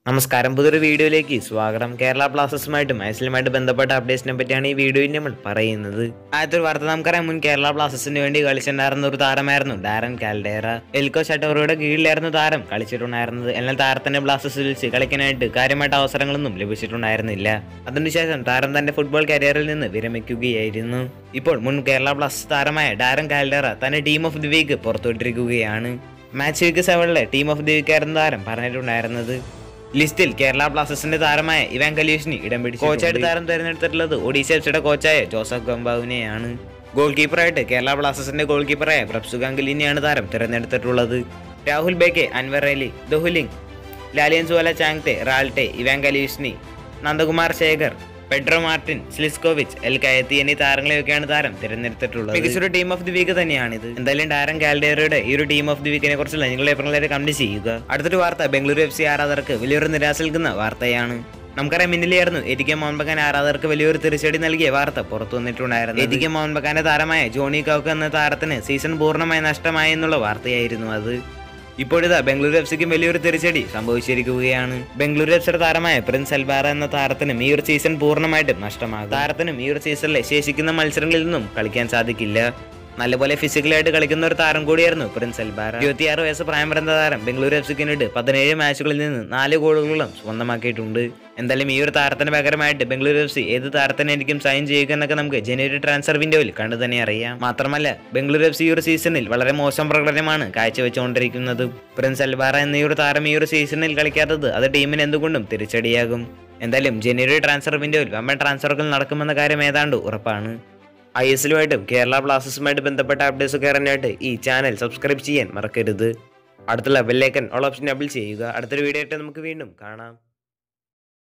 നമസ്കാരം പുതിയൊരു വീഡിയോയിലേക്ക് സ്വാഗതം കേരള ബ്ലാസ്റ്റേഴ്സുമായിട്ടും ഐസിലുമായിട്ട് ബന്ധപ്പെട്ട അപ്ഡേറ്റ്സിനെ പറ്റിയാണ് ഈ വീഡിയോയിൽ നമ്മൾ പറയുന്നത് ആദ്യത്തെ ഒരു വാർത്ത നമുക്കറിയാം മുൻ കേരള ബ്ലാസ്റ്റേഴ്സിന് വേണ്ടി കളിച്ചിട്ടുണ്ടായിരുന്ന ഒരു താരമായിരുന്നു ഡാരൻ കാൽഡേറ എൽക്കോ ഷട്ടോറയുടെ കീഴിലായിരുന്നു താരം കളിച്ചിട്ടുണ്ടായിരുന്നത് എന്നാൽ താരത്തിന്റെ ബ്ലാസ്റ്റേഴ്സിൽ വെച്ച് കളിക്കാനായിട്ട് കാര്യമായിട്ട് അവസരങ്ങളൊന്നും ലഭിച്ചിട്ടുണ്ടായിരുന്നില്ല അതിനുശേഷം താരം തന്റെ ഫുട്ബോൾ കരിയറിൽ നിന്ന് വിരമിക്കുകയായിരുന്നു ഇപ്പോൾ മുൻ കേരള ബ്ലാസ്റ്റേഴ്സ് താരമായ ഡാരൻ കാൽഡേറ തന്റെ ടീം ഓഫ് ദി വീക്ക് പുറത്തുവിട്ടിരിക്കുകയാണ് മാച്ച് വീക്ക് സെവനിലെ ടീം ഓഫ് ദി വീക്ക് ആയിരുന്നു താരം പറഞ്ഞിട്ടുണ്ടായിരുന്നത് ലിസ്റ്റിൽ കേരള ബ്ലാസ്റ്റേഴ്സിന്റെ താരമായ ഇവാൻ കലീഷിന് ഇടം പിടിച്ചു കോച്ചായിട്ട് താരം തിരഞ്ഞെടുത്തിട്ടുള്ളത് ഒഡീഷ എഫ്സിയുടെ കോച്ചായ ജോസഫ് ഗംബാവിനെയാണ് ഗോൾ കീപ്പറായിട്ട് കേരള ബ്ലാസ്റ്റേഴ്സിന്റെ ഗോൾ കീപ്പറായ പ്രപ്സു ഗാംഗുലിനെയാണ് താരം തിരഞ്ഞെടുത്തിട്ടുള്ളത് രാഹുൽ ബേക്കെ അൻവർ അലി ദുഹുലിംഗ് Lallianzuala Chhangte Ralte Ivan Kalyuzhnyi Nandakumar Sekar Pedro Martin Sliskovic Al Khayyati എന്നീ താരങ്ങളെയൊക്കെയാണ് താരം തിരഞ്ഞെടുത്തിട്ടുള്ളത് മികച്ചൊരു ടീം ഓഫ് ദി വീക്ക് തന്നെയാണിത് എന്തായാലും ഡാരൻ കാൽഡേറയുടെ ഈ ഒരു ടീം ഓഫ് ദി വീക്കിനെ കുറിച്ചുള്ള നിങ്ങളുടെ അഭിപ്രായങ്ങളെ കമന്റ് ചെയ്യുക അടുത്തൊരു വാർത്ത ബംഗളൂരു എഫ് സി ആരാധകർക്ക് വലിയൊരു നിരാശ നൽകുന്ന വാർത്തയാണ് നമുക്കറിയാം ഇന്നലെയായിരുന്നു എ കെ മോഹൻ ബഗാൻ ആരാധകർക്ക് വലിയൊരു തിരിച്ചടി നൽകിയ വാർത്ത പുറത്തു വന്നിട്ടുണ്ടായിരുന്നു എ കെ മോഹൻ ബഗാന്റെ താരമായ ജോണി കൗക്ക് എന്ന താരത്തിന് സീസൺ പൂർണ്ണമായി നഷ്ടമായി എന്നുള്ള വാർത്തയായിരുന്നു അത് ഇപ്പോഴിതാ ബംഗളൂരു എഫ് സിക്കും വലിയൊരു തിരിച്ചടി സംഭവിച്ചിരിക്കുകയാണ് ബംഗളൂരു എഫ് സിയുടെ താരമായ പ്രിൻസ് അൽബാറ എന്ന താരത്തിനും ഈ ഒരു സീസൺ പൂർണ്ണമായിട്ടും നഷ്ടമാകും താരത്തിനും ഈ ഒരു സീസണിലെ ശേഷിക്കുന്ന മത്സരങ്ങളിൽ നിന്നും കളിക്കാൻ സാധിക്കില്ല നല്ലപോലെ ഫിസിക്കലായിട്ട് കളിക്കുന്ന ഒരു താരം കൂടിയായിരുന്നു പ്രിൻസ് അൽബാറ ഇരുപത്തിയാറ് വയസ്സ് പ്രായം വരുന്ന താരം ബംഗളൂരു എഫ് സിക്കിനിട്ട് പതിനേഴ് മാച്ചുകളിൽ നിന്ന് നാല് ഗോളുകളും സ്വന്തമാക്കിയിട്ടുണ്ട് എന്തായാലും ഈ ഒരു താരത്തിന് പകരമായിട്ട് ബംഗളൂരു എഫ് സി ഏത് താരത്തിനായിരിക്കും സൈൻ ചെയ്യുക എന്നൊക്കെ നമുക്ക് ജനുവരി ട്രാൻസ്ഫർ വിൻഡോയിൽ കണ്ടു തന്നെ അറിയാം മാത്രമല്ല ബംഗളൂരു എഫ് സി ഈ ഒരു സീസണിൽ വളരെ മോശം പ്രകടനമാണ് കാഴ്ചവെച്ചുകൊണ്ടിരിക്കുന്നത് പ്രിൻസ് അൽബാറ എന്ന ഈ ഒരു താരം ഈ ഒരു സീസണിൽ കളിക്കാത്തത് അത് ടീമിന് എന്തുകൊണ്ടും തിരിച്ചടിയാകും എന്തായാലും ജനുവരി ട്രാൻസ്ഫർ വിൻഡോയിൽ വമ്പൻ ട്രാൻസ്ഫറുകൾ നടക്കുമെന്ന കാര്യം ഏതാണ്ട് ഉറപ്പാണ് ഐ എസിലുമായിട്ടും കേരള ബ്ലാസ്റ്റേഴ്സുമായിട്ട് ബന്ധപ്പെട്ട അപ്ഡേറ്റ്സ് ഒക്കെ അറിയാനായിട്ട് ഈ ചാനൽ സബ്സ്ക്രൈബ് ചെയ്യാൻ മറക്കരുത് അടുത്തുള്ള ബെല്ലേക്കൻ ഓൾ ഓപ്ഷൻ ഡബിൾ ചെയ്യുക അടുത്തൊരു വീഡിയോ ആയിട്ട് നമുക്ക് വീണ്ടും കാണാം